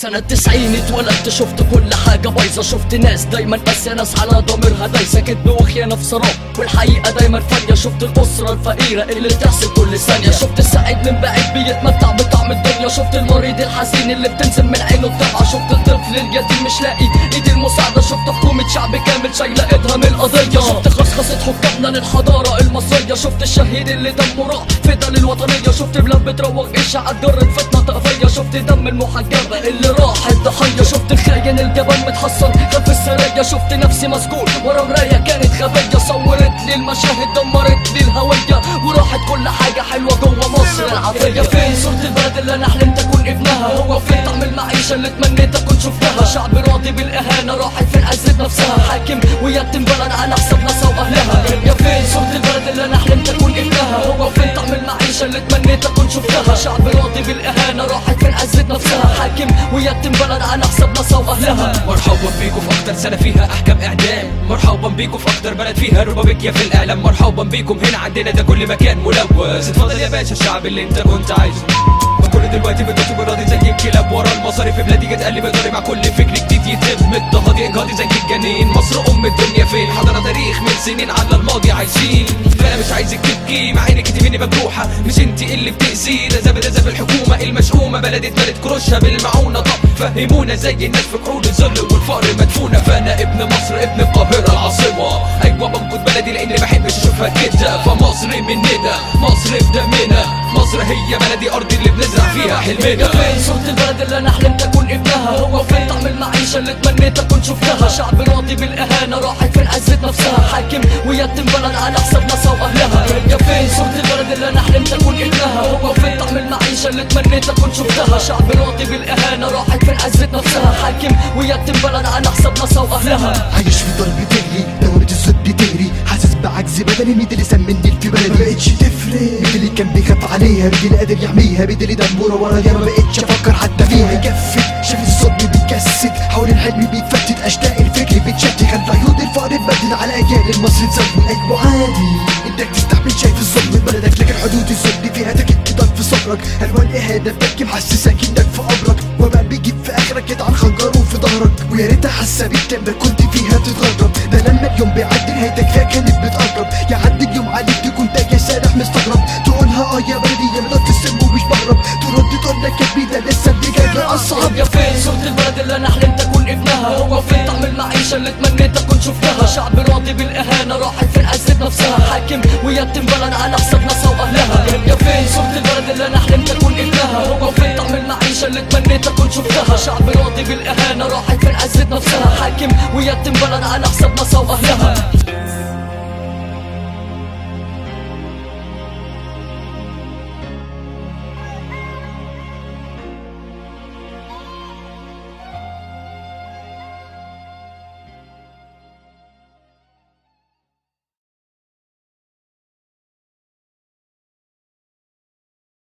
سنة تسعين اتولدت شفت كل حاجة بايظة شفت ناس دايما بس ناس على ضميرها دايسة كدب وخيانة في سراب والحقيقة دايما فانية شفت الأسرة الفقيرة اللي بتحصل كل ثانية شفت السعيد من بعيد بيتمتع بطعم الدنيا شفت المريض الحزين اللي بتنزل من عينه الدمعة شفت الطفل اليتيم مش لاقي ايد المساعدة شفت حكومة شعب كامل شايلة ايدها من القضية شفت خصخصة حكامنا للحضارة المصرية شفت الشهيد اللي دمه راح فدا للوطنية شفت بلاد بتروج إشاعة جرت فتنة طائفية شفت دم المحجبة اللي راح الضحية شفت الخاين الجبان متحصن خلف السرية شفت نفسي مسجون ورا مراية كانت غبية صورت لي المشاهد دمرت لي الهوية وراحت كل حاجة حلوة جوه مصر العافية فين صورة البلد اللي انا حلمت اكون ابنها هو فين طعم المعيشة اللي تمنيت اكون شفتها شعب راضي بالاهانة راحت فين عزت نفسها حاكم ويتم بلد على حساب ناسها واهلها يا فين صورة البلد اللي انا حلمت اكون ابنها هو فين طعم المعيشة اللي تمنيت اكون شفتها شعب راضي بالاهانة راحت فين عزت نفسها حاكم ويتم بلد على حساب ناسها واهلها مرحبا بيكم في اكتر سنه فيها احكام اعدام مرحبا بيكم في اكتر بلد فيها ربابيكيا في الاعلام مرحبا بيكم هنا عندنا ده كل مكان ملوث اتفضل يا باشا الشعب اللي انت كنت عايزه كل دلوقتي بتوتي براضي زي الكلاب ورا المصاري في بلادي جت قلبي ضاري مع كل فكر جديد يتم اضطهادي اجهاضي زي الجنين مصر ام الدنيا فين حضرنا تاريخ من سنين على الماضي عايشين فانا مش عايزك تبكي مع انك تبيني مجروحه مش انت اللي بتأذي ده زاب ده زاب الحكومه المشؤومه بلد اتملت كروشها بالمعونه طب فهمونا زي الناس في قعود الذل والفقر مدفونه فانا ابن مصر ابن القاهره العاصمه ايوه بنقد بلدي لاني بحبش اشوفها كده فمصر مننا مصر في دمنا مصر هي بلدي ارضي اللي بنزرع فيها حلمنا فين صورة البلد اللي انا حلمت اكون ابنها هو فين طعم المعيشة اللي تمنيت اكون شفتها شعب راضي بالاهانة راحت فين عزت نفسها حاكم ويتم بلد على حساب ناسها واهلها يا فين صورة البلد اللي انا حلمت اكون ابنها هو فين طعم المعيشة اللي تمنيت اكون شفتها شعب راضي بالاهانة راحت فين عزت نفسها حاكم ويتم بلد على حساب ناسها واهلها عايش في ضرب تجري دوامة الصد تهري حاسس بعجز بدني مين اللي سمني في بلدي ما بقتش تفرق مين اللي كان بيخاف عليها مين اللي قادر يحميها مين اللي دموره ورايا ما بقتش افكر حتى فيها يكفت شايف الصدم بيتجسد حول الحلم بيتفتت اشتاق الفكر بيتشتت خلف عيون الفقر اتبدل على اجيال المصري تسوي ايوه عادي انك تستحمل شايف الظلم بلدك لكن حدود الظلم فيها تكتك في صبرك الوان اهانه بتبكي محسسك انك في قبرك وبقى بيجيب في اخرك يدعن خنجره في ظهرك ويا ريتها حاسه بيك لما كنت فيها تتغرب ده لما اليوم بيعدي نهايتك فيها كانت بتقرب يعدي اليوم عليك تكون تاجي سارح مستغرب تقولها اه يا بلدي يا مدى السم ومش بهرب ترد تقول لك يا بيه ده لسه اللي جاي اصعب يا فين صورة البلد اللي انا حلمت اكون ابنها هو فين طعم المعيشة اللي تمنيت اكون شفتها شعب راضي بالاهانة راحت فين عزت نفسها حاكم ويتم بلد على حساب ناسها واهلها يا فين صورة البلد اللي انا حلمت اكون ابنها هو فين طعم المعيشة اللي تمنيت اكون شفتها شعب راضي بالاهانة راحت فين عزت نفسها حاكم ويتم بلد على حساب ناسها واهلها